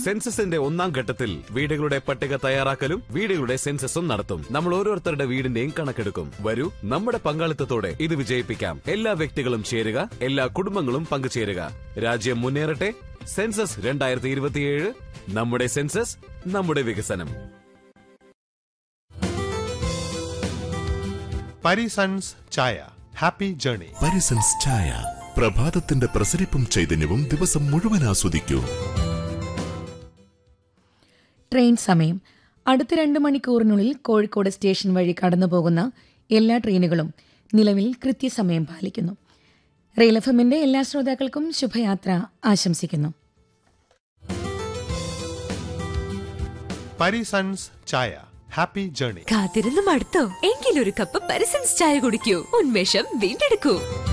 സെൻസസിന്റെ ഒന്നാം ഘട്ടത്തിൽ വീടുകളുടെ പട്ടിക തയ്യാറാക്കലും വീടുകളുടെ സെൻസസും നടത്തും നമ്മൾ ഓരോരുത്തരുടെ വീടിന്റെയും കണക്കെടുക്കും വരൂ നമ്മുടെ പങ്കാളിത്തത്തോടെ ഇത് വിജയിപ്പിക്കാം എല്ലാ വ്യക്തികളും ചേരുക എല്ലാ കുടുംബങ്ങളും പങ്കുചേരുക രാജ്യം മുന്നേറട്ടെ സെൻസസ് രണ്ടായിരത്തി ഇരുപത്തിയേഴ് നമ്മുടെ സെൻസസ് നമ്മുടെ വികസനം പരിസൺസ് ചായ ഹാപ്പി ജേണി പരിസൻസ് ചായ പ്രഭാതത്തിന്റെ പ്രസരിപ്പും ചൈതന്യവും ദിവസം മുഴുവൻ ആസ്വദിക്കൂ ട്രെയിൻ സമയം അടുത്ത രണ്ട് മണിക്കൂറിനുള്ളിൽ കോഴിക്കോട് സ്റ്റേഷൻ വഴി കടന്നുപോകുന്ന എല്ലാ ട്രെയിനുകളും നിലവിൽ കൃത്യസമയം പാലിക്കുന്നു റെയിൽ എഫ് എമ്മിന്റെ എല്ലാ ശ്രോതാക്കൾക്കും ശുഭയാത്ര ആശംസിക്കുന്നു പരിസൺസ് ചായ ഹാപ്പി ജേണി കാത്തിരുന്ന് മടുത്തോ എങ്കിലൊരു കപ്പ് പരിസൻസ് ചായ കുടിക്കൂ ഉന്മേഷം വീണ്ടെടുക്കൂ